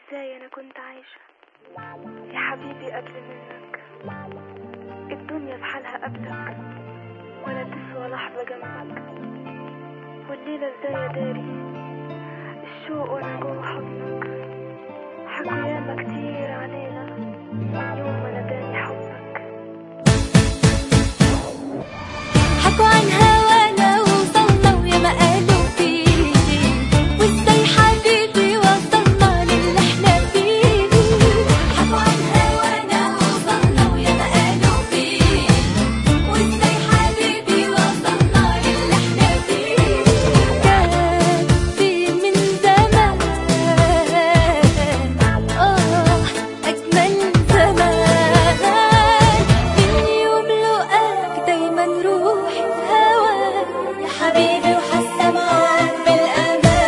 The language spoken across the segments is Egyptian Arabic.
ازاي انا كنت عايشة يا حبيبي قبل منك الدنيا بحالها قبلك ولا تسوى لحظة جنبك والليلة ازاي يا داري الشوق وانا جوه حضنك حكوا ياما كتير علينا يوم ما ناداني حبك حكوا عن هوانا وصلنا ويا ما قالوا فيه وازاي حبيبي وصلنا للي احنا فيه حكوا عن هوانا وصلنا ويا ما قالوا فيه وازاي حبيبي وصلنا للي احنا فيه كان في من زمان اه اجمل زمان من يوم لقاك دايما روحي هواك يا حبيبي وحاسه معاك بالامان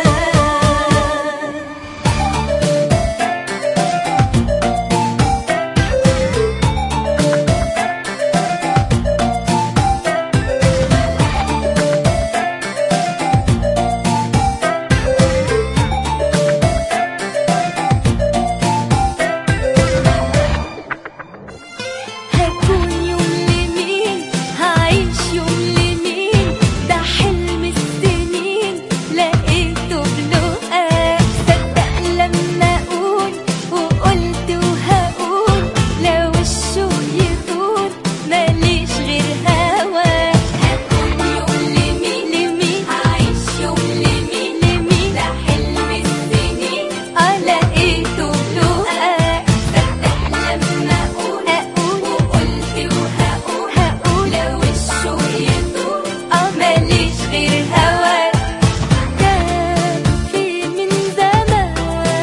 هكون يوم لمين هعيش يوم لمين ده حلم السنين لقيته بلقاك صدق لما اقول وقلت وهقول لو الشوق يطول ماليش غير هواك هكون يوم لمين لمين هعيش يوم لمين لمين ده حلم السنين اه لقيته بلقاك صدق لما اقول اقول وقلت وهقول هقول لو الشوق يطول اه ماليش غير هواك كان في من زمان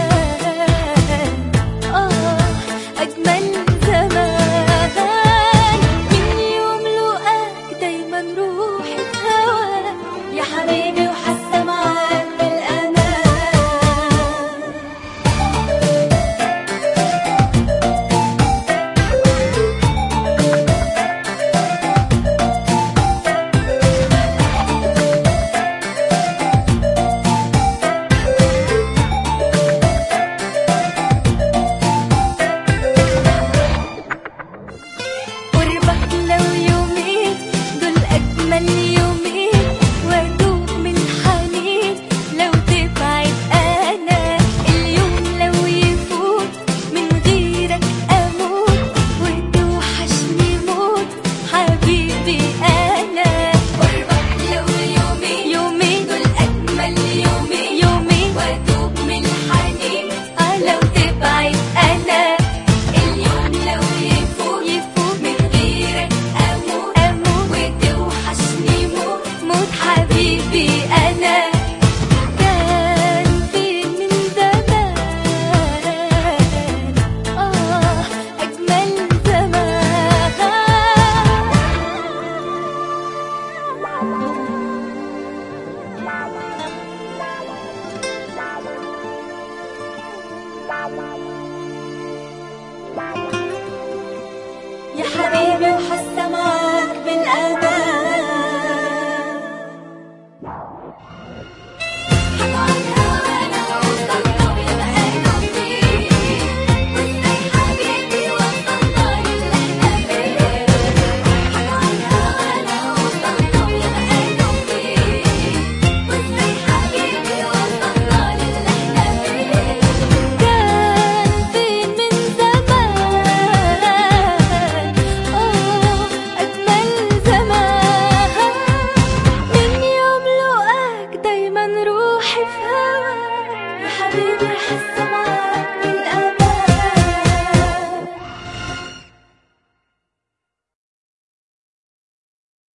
اه اجمل زمان من يوم لقاك دايما روحي هواك يا حبيبي وحاسه معاك بالامان قربك لو يومين دول أجمل يومين وأدوب من حنين لو تبعد أنا اليوم لو يفوت من غيرك أموت وتوحشني موت حبيبي أنا قربك لو يومين يومين دول أجمل يومين يومين وأدوب من حنين آه لو تبعد أنا اليوم لو يفوت يفوت من غيرك أموت أموت وتوحشني موت موت حبيبي أنا كان في من زمان آه أجمل يا حبيبي وحاسه معاك بالامان